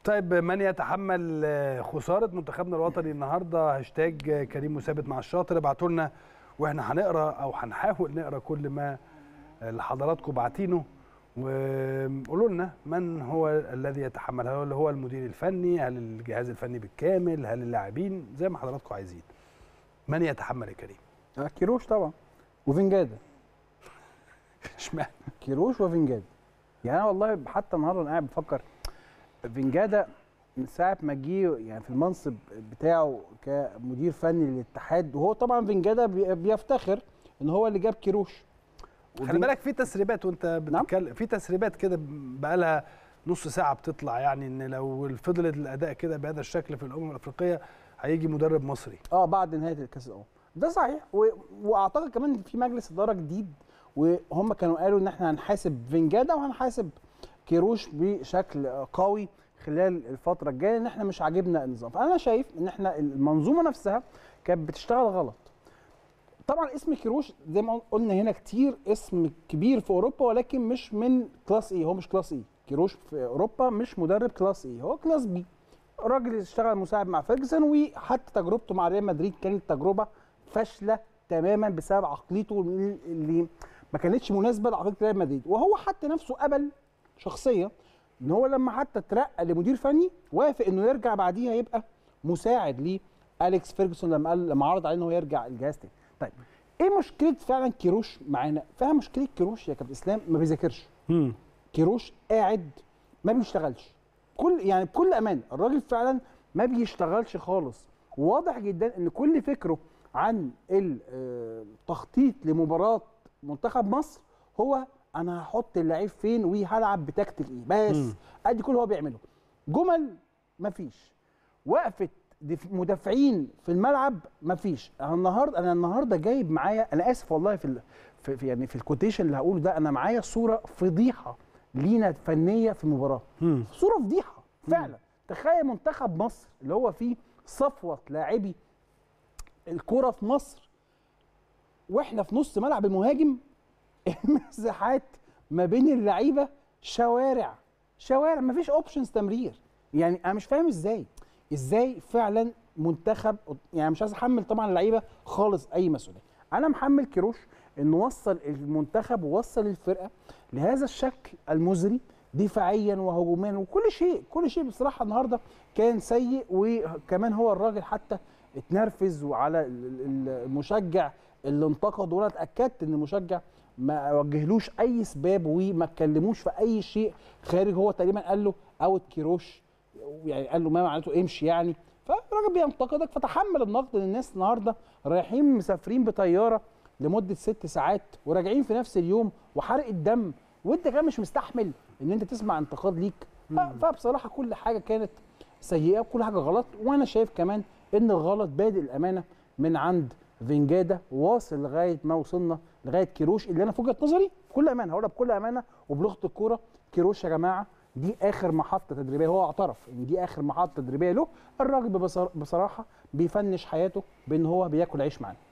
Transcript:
طيب من يتحمل خساره منتخبنا الوطني النهارده هاشتاج كريم مثابت مع الشاطر ابعتوا لنا واحنا هنقرا او هنحاول نقرا كل ما اللي حضراتكم باعتينه وقولوا لنا من هو الذي يتحمل هل هو المدير الفني هل الجهاز الفني بالكامل هل اللاعبين زي ما حضراتكم عايزين من يتحمل يا كريم آه، كيروش طبعا وفنجادا اشمعنى كيروش وفنجادا يعني انا والله حتى النهارده انا قاعد بفكر فنجادا من ساعه ما جه يعني في المنصب بتاعه كمدير فني للاتحاد وهو طبعا فنجادا بي- بيفتخر ان هو اللي جاب كيروش خلي بالك في تسريبات وانت بتتكلم في تسريبات كده بقالها نص ساعه بتطلع يعني ان لو فضلت الاداء كده بهذا الشكل في الامم الافريقيه هيجي مدرب مصري اه بعد نهايه الكاس الامم ده صحيح و... واعتقد كمان في مجلس اداره جديد وهم كانوا قالوا ان احنا هنحاسب فنجادا وهنحاسب كيروش بشكل قوي خلال الفتره الجايه ان احنا مش عاجبنا النظام فانا شايف ان احنا المنظومه نفسها كانت بتشتغل غلط طبعا اسم كيروش زي ما قلنا هنا كتير اسم كبير في اوروبا ولكن مش من كلاس اي هو مش كلاس اي كيروش في اوروبا مش مدرب كلاس اي هو كلاس بي راجل اشتغل مساعد مع فيرجسون وحتى تجربته مع ريال مدريد كانت تجربه فاشله تماما بسبب عقليته اللي ما كانتش مناسبه لعقليه ريال مدريد وهو حتى نفسه قبل شخصيا ان هو لما حتى اترقى لمدير فني وافق انه يرجع بعديها يبقى مساعد لاليكس فيرجسون لما قال لما عرض عليه ان هو يرجع الجهاز تاني طيب ايه مشكله فعلا كيروش معانا فيها مشكله كيروش يا كابتن اسلام ما بيذاكرش كيروش قاعد ما بيشتغلش كل يعني بكل امان الراجل فعلا ما بيشتغلش خالص واضح جدا ان كل فكره عن التخطيط لمباراه منتخب مصر هو انا هحط اللعيب فين وهلعب بتكتيك ايه بس ادي كل اللي هو بيعمله جمل مفيش وقفه دف- مدافعين في الملعب مفيش انا النهارده انا النهارده جايب معايا انا اسف والله في ال... في في- يعني في الكوتيشن اللي هقوله ده انا معايا صوره فضيحه لينا فنيه في المباراه صوره فضيحه فعلا تخيل منتخب مصر اللي هو فيه صفوه لاعبي الكره في مصر واحنا في نص ملعب المهاجم المساحات ما بين اللعيبه شوارع شوارع مفيش اوبشنز تمرير يعني انا مش فاهم ازاي ازاي فعلا منتخب يعني مش عايز احمل طبعا اللعيبه خالص اي مسؤوليه انا محمل كيروش انه وصل المنتخب ووصل الفرقه لهذا الشكل المزري دفاعيا وهجوميا وكل شيء كل شيء بصراحه النهارده كان سيء وكمان هو الراجل حتى اتنرفز وعلى ال- ال- المشجع اللي انتقد وانا اتاكدت ان المشجع ما وجهلوش اي سباب وما اتكلموش في اي شيء خارج هو تقريبا قال له اوت كيروش يعني قال له ما معناته امشي يعني فالراجل بينتقدك فتحمل النقد ان الناس النهارده رايحين مسافرين بطياره لمده ست ساعات وراجعين في نفس اليوم وحرق الدم وانت كمان مش مستحمل ان انت تسمع انتقاد ليك ف- فبصراحه كل حاجه كانت سيئه وكل حاجه غلط وانا شايف كمان ان الغلط بادئ الامانه من عند فينجادا واصل لغايه ما وصلنا لغايه كيروش اللي انا في وجهه نظري بكل امانه هقولها بكل امانه وبلغه الكوره كيروش يا جماعه دي اخر محطه تدريبيه هو اعترف ان دي اخر محطه تدريبيه له الراجل ببصر- بصراحه بيفنش حياته بان هو بياكل عيش معانا